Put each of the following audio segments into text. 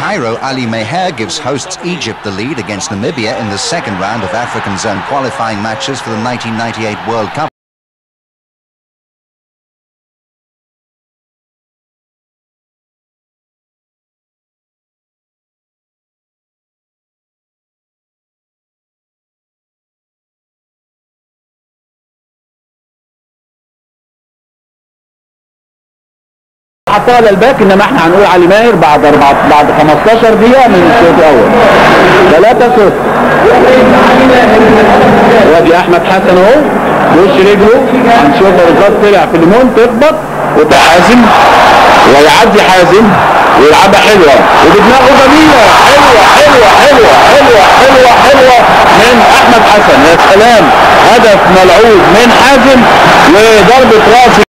Cairo, Ali Meher gives hosts Egypt the lead against Namibia in the second round of African zone qualifying matches for the 1998 World Cup. حطها للباك انما احنا هنقول علي ماهر بعد أربعة بعد 15 دقيقة من الشوط الاول 3 0 وادي احمد حسن اهو وش رجله هنشوف الرصاص طلع في الليمون تخبط وتحازم ويعدي حازم ويلعبها حلوة وبدماغه جميلة حلوة حلوة حلوة حلوة حلوة حلوة من احمد حسن يا سلام هدف ملعوب من حازم وضربة راس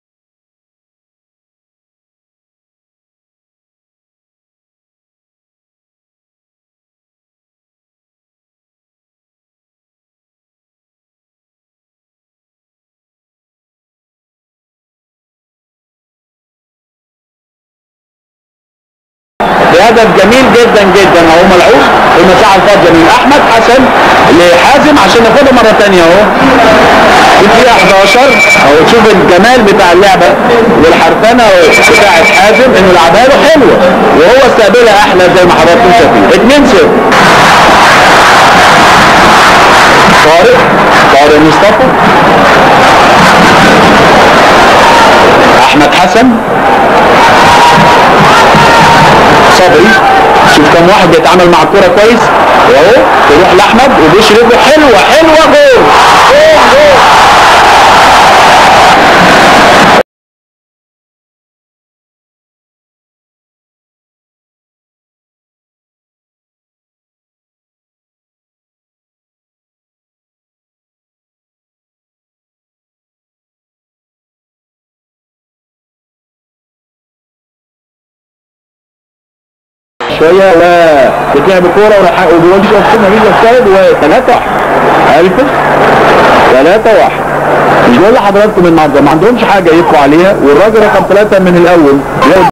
بهدف جميل جدا جدا اهو ملعوب في المساحه الفاضيه من احمد حسن لحازم عشان ناخدها مره ثانيه اهو في الدقيقه 11 اهو تشوف الجمال بتاع اللعبه والحرفنه بتاعت حازم انه لعبها له حلوه وهو استقبلها احلى زي ما حضراتكم شايفين 2 0 طارق طارق مصطفى احمد حسن صبري شوف كم واحد بيتعامل مع الكوره كويس واهو تروح لاحمد وبوش رجله حلوه حلوه جول جول جول شويه وبتلعب الكوره وراح وبيقول لي شوف ما فيش اوفسايد و3 1 عرفت 3 1 مش بقول لحضراتكم النهارده ما عندهمش حاجه يقوا عليها والراجل رقم ثلاثه من الاول ياخد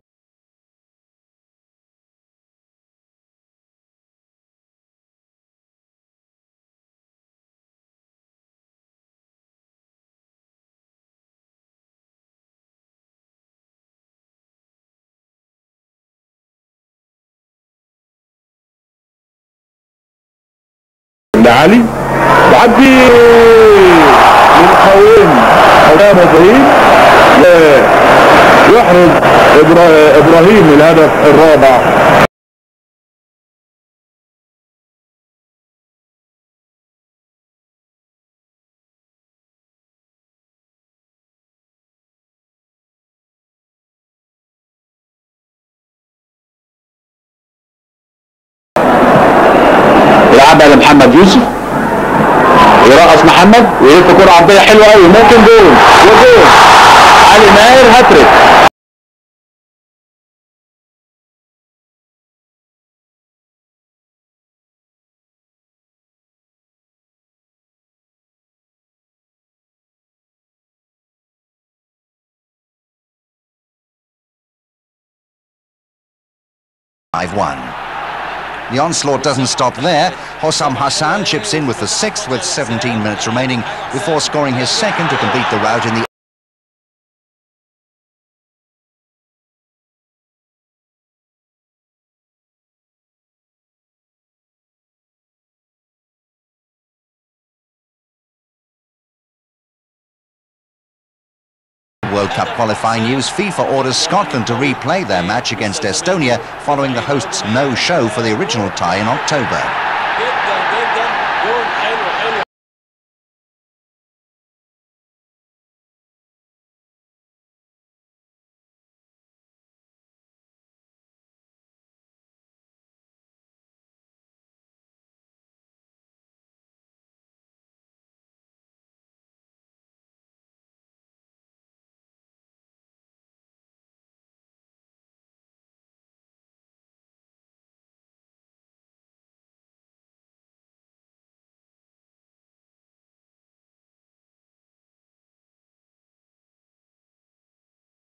لعلي تعدي من خوين حسام ابراهيم يحرز إبرا- ابراهيم الهدف الرابع يلعبها لمحمد يوسف يرقص محمد ويلف كرة عرضية حلوة قوي ممكن جول وجول علي ماهر هاتريك Five one. The onslaught doesn't stop there. Hossam Hassan chips in with the sixth with 17 minutes remaining before scoring his second to complete the rout in the World Cup qualifying news, FIFA orders Scotland to replay their match against Estonia following the hosts' no-show for the original tie in October.